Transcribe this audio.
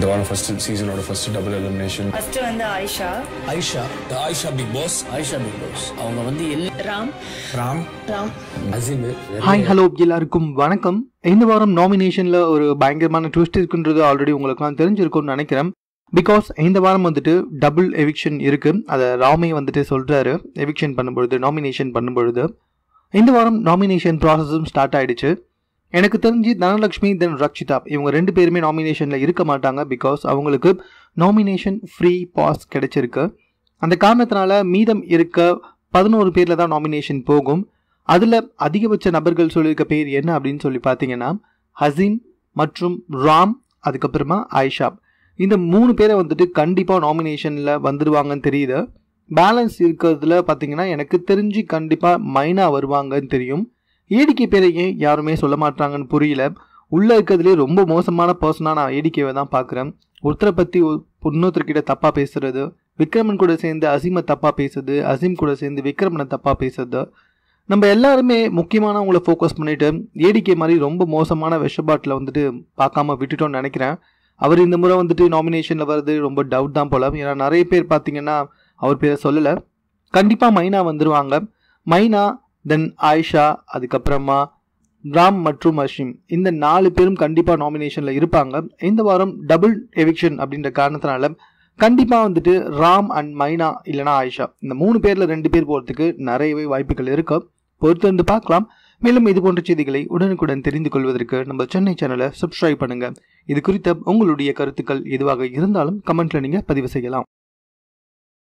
இந்த வாரம் ஃபர்ஸ்ட் சீசனோட ஃபர்ஸ்ட் டபுள் எலிமினேஷன் ஃபர்ஸ்ட் வந்து Ayesha Aisha the Aisha Bigg Boss Aisha Bigg Boss அவங்க வந்து எல்லா ராம் ராம் ராம் அசிம் ஹாய் ஹலோ எல்லாருக்கும் வணக்கம் இந்த வாரம் நாமினேஷனில் ஒரு பயங்கரமான ட்விஸ்ட் இருக்குன்றது ஆல்ரெடி உங்களுக்குலாம் தெரிஞ்சிருக்கும்னு நினைக்கிறேன் பிகாஸ் இந்த வாரம் வந்துட்டு டபுள் எவிக்ஷன் இருக்குது அதை ராமே வந்துட்டு சொல்கிறாரு எவிக்ஷன் பண்ணும்பொழுது நாமினேஷன் பண்ணும்பொழுது இந்த வாரம் நாமினேஷன் ப்ராசஸும் ஸ்டார்ட் ஆயிடுச்சு எனக்கு தெரிஞ்சு தனலக்ஷ்மி தென் ரக்ஷிதா இவங்க ரெண்டு பேருமே நாமினேஷனில் இருக்க மாட்டாங்க பிகாஸ் அவங்களுக்கு நாமினேஷன் ஃப்ரீ பாஸ் கிடைச்சிருக்கு அந்த காரணத்தினால மீதம் இருக்க பதினோரு பேரில் தான் நாமினேஷன் போகும் அதில் அதிகபட்ச நபர்கள் சொல்லியிருக்க பேர் என்ன அப்படின்னு சொல்லி பார்த்தீங்கன்னா ஹசீம் மற்றும் ராம் அதுக்கப்புறமா ஆயிஷா இந்த மூணு பேரை வந்துட்டு கண்டிப்பாக நாமினேஷனில் வந்துடுவாங்கன்னு தெரியுது பேலன்ஸ் இருக்கிறதுல பார்த்தீங்கன்னா எனக்கு தெரிஞ்சு கண்டிப்பாக மைனா வருவாங்கன்னு தெரியும் ஏடிகே பேரை ஏன் யாருமே சொல்ல மாட்டாங்கன்னு புரியல உள்ளே இருக்கிறதுலே ரொம்ப மோசமான பர்சனாக நான் ஏடிகேவை தான் பார்க்குறேன் ஒருத்தரை பற்றி இன்னொருத்தர்கிட்ட தப்பாக பேசுறது விக்ரமன் கூட சேர்ந்து அசீமை தப்பாக பேசுறது அசீம் கூட சேர்ந்து விக்ரமனை தப்பாக பேசுறது நம்ம எல்லாருமே முக்கியமானவங்கள ஃபோக்கஸ் பண்ணிட்டு ஏடிகே மாதிரி ரொம்ப மோசமான விஷபாட்டில் வந்துட்டு பார்க்காம விட்டுட்டோம்னு நினைக்கிறேன் அவர் இந்த முறை வந்துட்டு நாமினேஷனில் வர்றது ரொம்ப டவுட் தான் போல ஏன்னா நிறைய பேர் பார்த்தீங்கன்னா அவர் பேரை சொல்லலை கண்டிப்பாக மைனா வந்துடுவாங்க மைனா தென் ஆயிஷா அதுக்கப்புறமா ராம் மற்றும் அஷிம் இந்த நாலு பேரும் கண்டிப்பாக நாமினேஷனில் இருப்பாங்க இந்த வாரம் டபுள் எவிக்ஷன் அப்படின்ற காரணத்தினால கண்டிப்பாக வந்துட்டு ராம் அண்ட் மைனா இல்லைனா ஆயிஷா இந்த மூணு பேரில் ரெண்டு பேர் போகிறதுக்கு நிறையவே வாய்ப்புகள் இருக்கு பொறுத்து வந்து பார்க்கலாம் மேலும் இது போன்ற செய்திகளை உடனுக்குடன் தெரிந்து கொள்வதற்கு நம்ம சென்னை சேனலை சப்ஸ்கிரைப் பண்ணுங்க இது குறித்த உங்களுடைய கருத்துக்கள் எதுவாக இருந்தாலும் கமெண்ட்ல நீங்க பதிவு செய்யலாம்